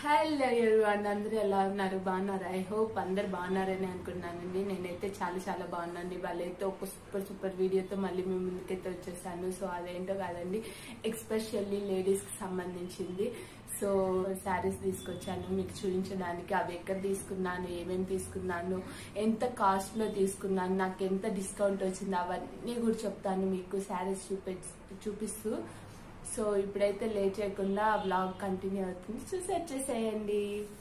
hello everyone అందరూ ఎలా ఉన్నారు బాగున్నారు ఐ హోప్ అందరు బాగున్నారని అనుకున్నానండి నేనైతే చాలా చాలా బాగున్నాను వాళ్ళైతే ఒక సూపర్ సూపర్ వీడియోతో మళ్ళీ మీ ముందుకైతే వచ్చేసాను సో అదేంటో కాదండి ఎక్స్పెషల్లీ లేడీస్ కి సంబంధించింది సో శారీస్ తీసుకొచ్చాను మీకు చూపించడానికి అవి ఎక్కడ తీసుకున్నాను ఏమేమి తీసుకున్నాను ఎంత కాస్ట్ లో తీసుకున్నాను నాకు ఎంత డిస్కౌంట్ వచ్చింది అవన్నీ కూడా చెప్తాను మీకు శారీస్ చూపి చూపిస్తూ సో ఇప్పుడైతే లేట్ చేయకుండా బ్లాగ్ కంటిన్యూ అవుతుంది చూసి వచ్చేసేయండి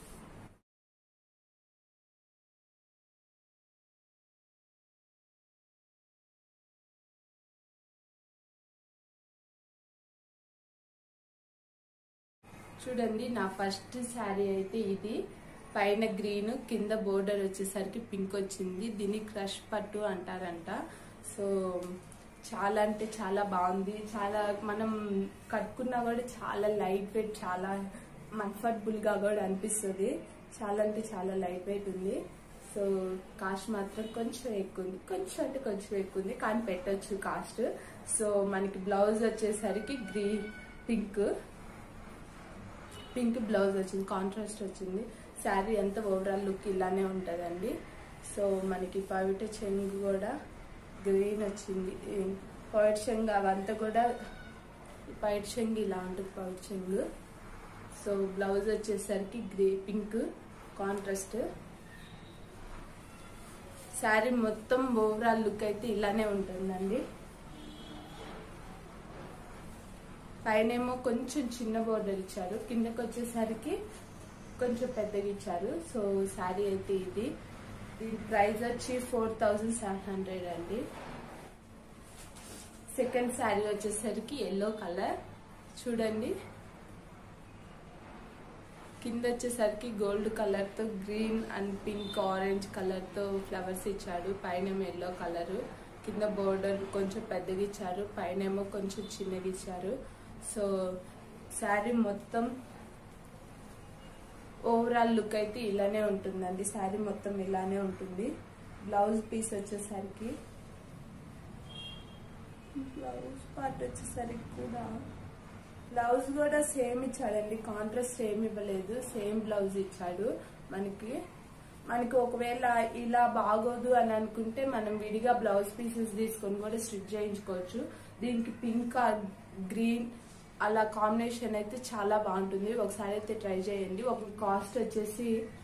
చూడండి నా ఫస్ట్ శారీ అయితే ఇది పైన గ్రీన్ కింద బోర్డర్ వచ్చేసరికి పింక్ వచ్చింది దీన్ని క్రష్ పట్టు అంటారంట సో చాలా అంటే చాలా బాగుంది చాలా మనం కట్టుకున్నా కూడా చాలా లైట్ వెయిట్ చాలా కంఫర్టబుల్ గా కూడా అనిపిస్తుంది చాలా అంటే చాలా లైట్ వెయిట్ ఉంది సో కాస్ట్ మాత్రం కొంచెం ఎక్కువ ఉంది కొంచెం అంటే కొంచెం ఎక్కువ ఉంది కానీ పెట్టొచ్చు కాస్ట్ సో మనకి బ్లౌజ్ వచ్చేసరికి గ్రీన్ పింక్ పింక్ బ్లౌజ్ వచ్చింది కాంట్రాస్ట్ వచ్చింది శారీ అంతా ఓవరాల్ లుక్ ఇలానే ఉంటుందండి సో మనకి పవిట చెంగు కూడా గ్రీన్ వచ్చింది పైట్ చెంగు అవంతా కూడా పైట్ చెంగు ఇలా ఉంటుంది పైట్ చెంగు సో బ్లౌజ్ వచ్చేసరికి గ్రే పింక్ కాంట్రాస్ట్ శారీ మొత్తం ఓవరాల్ లుక్ అయితే ఇలానే ఉంటుందండి పైనేమో కొంచెం చిన్న బోర్డర్ ఇచ్చారు కిందకి వచ్చేసరికి కొంచెం పెద్దగా ఇచ్చారు సో శారీ అయితే ఇది దీని ప్రైస్ వచ్చి ఫోర్ థౌజండ్ సెవెన్ హండ్రెడ్ అండి సెకండ్ శారీ వచ్చేసరికి ఎల్లో కలర్ చూడండి కింద వచ్చేసరికి గోల్డ్ కలర్ తో green and pink orange colour తో ఫ్లవర్స్ ఇచ్చాడు పైన ఎల్లో కలర్ కింద బోర్డర్ కొంచెం పెద్దగా ఇచ్చారు పైన ఏమో కొంచెం చిన్నగా ఇచ్చారు సో శారీ మొత్తం ఓవరాల్ లుక్ అయితే ఇలానే ఉంటుందండి శారీ మొత్తం ఇలానే ఉంటుంది బ్లౌజ్ పీస్ వచ్చేసరికి బ్లౌజ్ పార్ట్ వచ్చేసరికి కూడా బ్లౌజ్ కూడా సేమ్ ఇచ్చాడండి కాంట్రాస్ట్ సేమ్ ఇవ్వలేదు సేమ్ బ్లౌజ్ ఇచ్చాడు మనకి మనకి ఒకవేళ ఇలా బాగోదు అని అనుకుంటే మనం విడిగా బ్లౌజ్ పీసెస్ తీసుకొని కూడా స్టిచ్ చేయించుకోవచ్చు దీనికి పింక్ గ్రీన్ అలా కాంబినేషన్ అయితే చాలా బాగుంటుంది ఒకసారి అయితే ట్రై చేయండి ఒక కాస్ట్ వచ్చేసి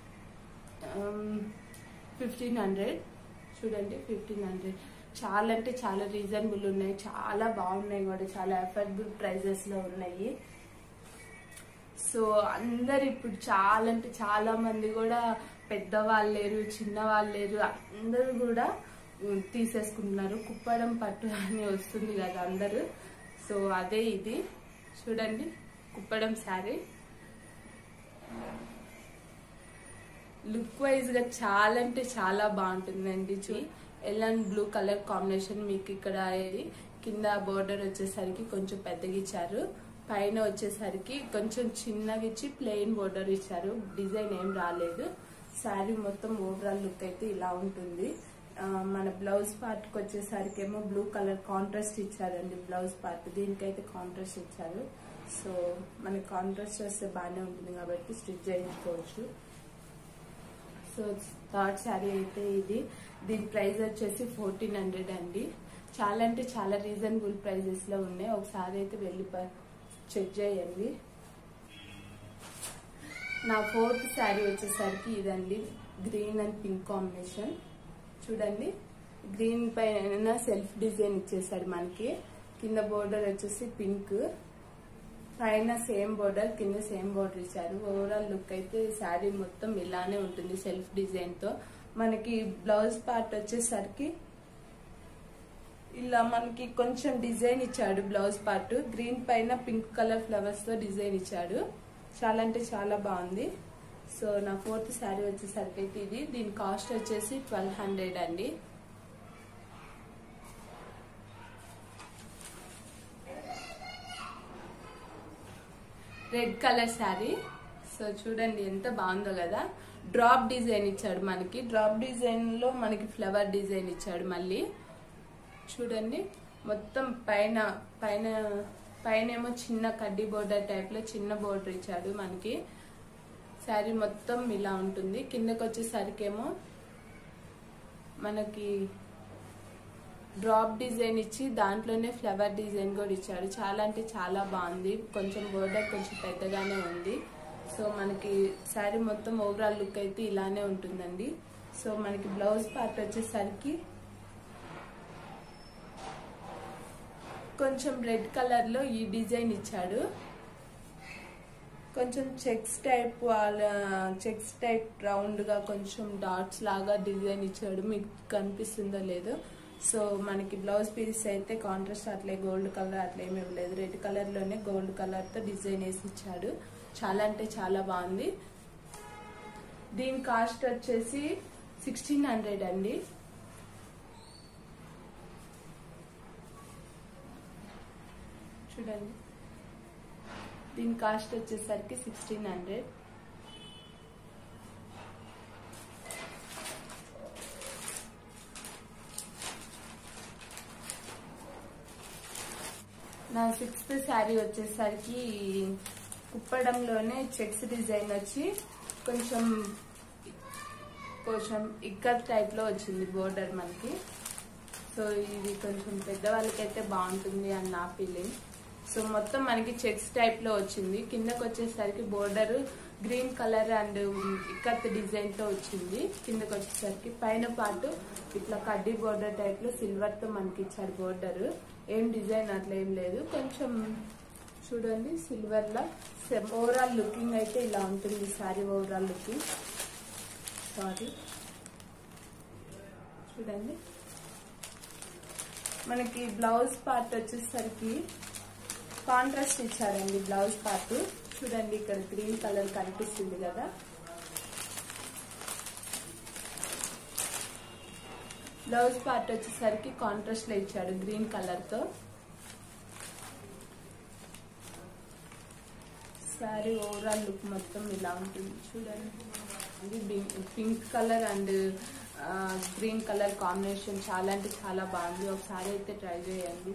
ఫిఫ్టీన్ హండ్రెడ్ చూడండి ఫిఫ్టీన్ హండ్రెడ్ చాలా అంటే చాలా రీజనబుల్ ఉన్నాయి చాలా బాగున్నాయి కూడా చాలా అఫోర్డబుల్ ప్రైజెస్ లో ఉన్నాయి సో అందరు ఇప్పుడు చాలా అంటే చాలా మంది కూడా పెద్దవాళ్ళు లేరు చిన్న వాళ్ళు లేరు అందరూ కూడా తీసేసుకుంటున్నారు కుప్పడం పట్టు అని వస్తుంది కదా అందరూ సో అదే ఇది చూడండి కుప్పడం శారీ లుక్ వైజ్ గా చాలా అంటే చాలా బాగుంటుందండి చూ ఎల్ బ్లూ కలర్ కాంబినేషన్ మీకు ఇక్కడ ఇది కింద బోర్డర్ వచ్చేసరికి కొంచెం పెద్దగా ఇచ్చారు పైన వచ్చేసరికి కొంచెం చిన్నగా ఇచ్చి ప్లెయిన్ బోర్డర్ ఇచ్చారు డిజైన్ ఏం రాలేదు శారీ మొత్తం ఓవరాల్ లుక్ అయితే ఇలా ఉంటుంది మన బ్లౌజ్ పార్ట్ కి వచ్చేసరికి ఏమో బ్లూ కలర్ కాంట్రాస్ట్ ఇచ్చారండి బ్లౌజ్ పార్ట్ దీనికైతే కాంట్రాస్ట్ ఇచ్చారు సో మనకి కాంట్రాస్ట్ వస్తే బాగానే ఉంటుంది కాబట్టి స్టిచ్ చేయించుకోవచ్చు సో థర్డ్ శారీ అయితే ఇది దీని ప్రైస్ వచ్చేసి ఫోర్టీన్ హండ్రెడ్ అండి చాలా అంటే చాలా రీజనబుల్ ప్రైజెస్ లో ఉన్నాయి ఒకసారి అయితే వెళ్ళి చెక్ చేయండి నా ఫోర్త్ శారీ వచ్చేసరికి ఇదండి గ్రీన్ అండ్ పింక్ కాంబినేషన్ చూడండి గ్రీన్ పైన సెల్ఫ్ డిజైన్ ఇచ్చేసాడు మనకి కింద బోర్డర్ వచ్చేసి పింక్ పైన సేమ్ బోర్డర్ కింద సేమ్ బోర్డర్ ఇచ్చారు ఓవరాల్ లుక్ అయితే శారీ మొత్తం ఇలానే ఉంటుంది సెల్ఫ్ డిజైన్ తో మనకి బ్లౌజ్ పార్ట్ వచ్చేసరికి ఇలా మనకి కొంచెం డిజైన్ ఇచ్చాడు బ్లౌజ్ పార్ట్ గ్రీన్ పైన పింక్ కలర్ ఫ్లవర్స్ తో డిజైన్ ఇచ్చాడు చాలా అంటే చాలా బాగుంది సో నా ఫోర్త్ శారీ వచ్చేసరికి అయితే ఇది దీని కాస్ట్ వచ్చేసి ట్వెల్వ్ హండ్రెడ్ అండి రెడ్ కలర్ శారీ సో చూడండి ఎంత బాగుందో కదా డ్రాప్ డిజైన్ ఇచ్చాడు మనకి డ్రాప్ డిజైన్ లో మనకి ఫ్లవర్ డిజైన్ ఇచ్చాడు మళ్ళీ చూడండి మొత్తం పైన పైన పైన ఏమో చిన్న కడ్డీ బోర్డర్ టైప్ లో చిన్న బోర్డర్ ఇచ్చాడు మనకి శారీ మొత్తం ఇలా ఉంటుంది కిందకి వచ్చేసరికేమో మనకి డ్రాప్ డిజైన్ ఇచ్చి దాంట్లోనే ఫ్లవర్ డిజైన్ కూడా ఇచ్చాడు చాలా అంటే చాలా బాగుంది కొంచెం బోర్డర్ కొంచెం పెద్దగానే ఉంది సో మనకి శారీ మొత్తం ఓవరాల్ లుక్ అయితే ఇలానే ఉంటుందండి సో మనకి బ్లౌజ్ పార్ట్ వచ్చేసరికి కొంచెం రెడ్ కలర్ లో ఈ డిజైన్ ఇచ్చాడు కొంచెం చెక్స్ టైప్ వాళ్ళ చెక్స్ టైప్ రౌండ్ గా కొంచెం డాట్స్ లాగా డిజైన్ ఇచ్చాడు మీకు కనిపిస్తుందో లేదో సో మనకి బ్లౌజ్ పీస్ అయితే కాంట్రాస్ట్ అట్లే గోల్డ్ కలర్ అట్లా ఏమి ఇవ్వలేదు రెడ్ కలర్ లోనే గోల్డ్ కలర్ తో డిజైన్ వేసి ఇచ్చాడు చాలా అంటే చాలా బాగుంది దీని కాస్ట్ వచ్చేసి సిక్స్టీన్ హండ్రెడ్ అండి చూడండి దీని కాస్ట్ వచ్చేసరికి సిక్స్టీన్ హండ్రెడ్ నా సిక్స్త్ శారీ వచ్చేసరికి కుప్పడంలోనే చెక్స్ డిజైన్ వచ్చి కొంచెం కొంచెం ఇక్కత్ టైప్ లో వచ్చింది బోర్డర్ మనకి సో ఇది కొంచెం పెద్దవాళ్ళకైతే బాగుంటుంది అని నా ఫీలింగ్ సో మొత్తం మనకి చెక్స్ టైప్ లో వచ్చింది కిందకి వచ్చేసరికి border green colour and ikat design తో వచ్చింది కిందకి వచ్చేసరికి పైన పాటు ఇట్లా కడ్డీ బోర్డర్ టైప్ లో సిల్వర్ తో మనకి ఇచ్చాడు బోర్డర్ ఏం డిజైన్ అట్లా ఏం లేదు కొంచెం చూడండి సిల్వర్ లా ఓవరాల్ లుకింగ్ అయితే ఇలా ఉంటుంది సారీ ఓవరాల్ లుకింగ్ సారీ చూడండి మనకి బ్లౌజ్ పార్ట్ వచ్చేసరికి కాంట్రాస్ట్ ఇచ్చారండి బ్లౌజ్ పార్ట్ చూడండి ఇక్కడ గ్రీన్ కలర్ కనిపిస్తుంది కదా బ్లౌజ్ పార్ట్ వచ్చేసరికి కాంట్రాస్ట్ లో ఇచ్చాడు గ్రీన్ కలర్ తో సారీ ఓవరాల్ లుక్ మొత్తం ఇలా ఉంటుంది చూడండి ఇది pink colour and green colour combination చాలా అంటే చాలా బాగుంది ఒకసారి అయితే ట్రై చేయండి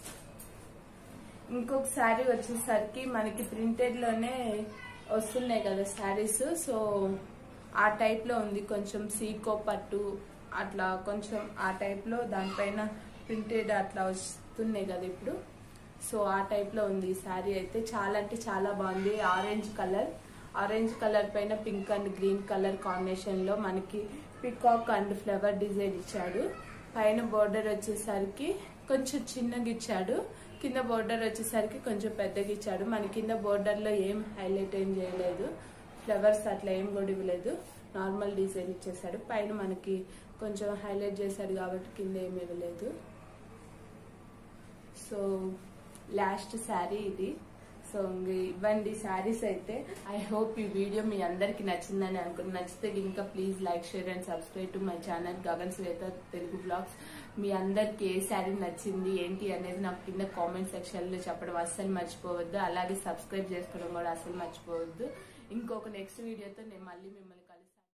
ఇంకొక శారీ వచ్చేసరికి మనకి ప్రింటెడ్ లోనే వస్తున్నాయి కదా శారీస్ సో ఆ టైప్ లో ఉంది కొంచెం సీకో పట్టు అట్లా కొంచెం ఆ టైప్ లో దానిపైన ప్రింటెడ్ అట్లా వస్తున్నాయి కదా ఇప్పుడు సో ఆ టైప్ లో ఉంది ఈ శారీ అయితే చాలా అంటే చాలా బాగుంది ఆరెంజ్ కలర్ ఆరెంజ్ కలర్ పైన pink and green colour combination లో మనకి పికాక్ అండ్ ఫ్లవర్ డిజైన్ ఇచ్చాడు పైన బోర్డర్ వచ్చేసరికి కొంచెం చిన్నగా ఇచ్చాడు కింద బోర్డర్ వచ్చేసరికి కొంచెం పెద్దగా ఇచ్చాడు మన కింద బోర్డర్ లో ఏం హైలైట్ ఏం చేయలేదు ఫ్లవర్స్ అట్లా ఏం కూడా ఇవ్వలేదు నార్మల్ డిజైన్ ఇచ్చేసాడు పైన మనకి కొంచెం హైలైట్ చేశాడు కాబట్టి కింద ఏమి ఇవ్వలేదు సో లాస్ట్ శారీ ఇది సో ఇంక ఇవ్వండి శారీస్ అయితే ఐ హోప్ ఈ వీడియో మీ అందరికి నచ్చిందని అనుకుని నచ్చితే ఇంకా please like share and subscribe to my channel Gagan Shweta Telugu blogs మీ అందరికి ఏ శారీ నచ్చింది ఏంటి అనేది నాకు కింద కామెంట్ సెక్షన్ లో చెప్పడం అస్సలు మర్చిపోవద్దు అలాగే సబ్స్క్రైబ్ చేసుకోవడం కూడా అస్సలు మర్చిపోవద్దు ఇంకొక నెక్స్ట్ వీడియోతో నేను మళ్ళీ మిమ్మల్ని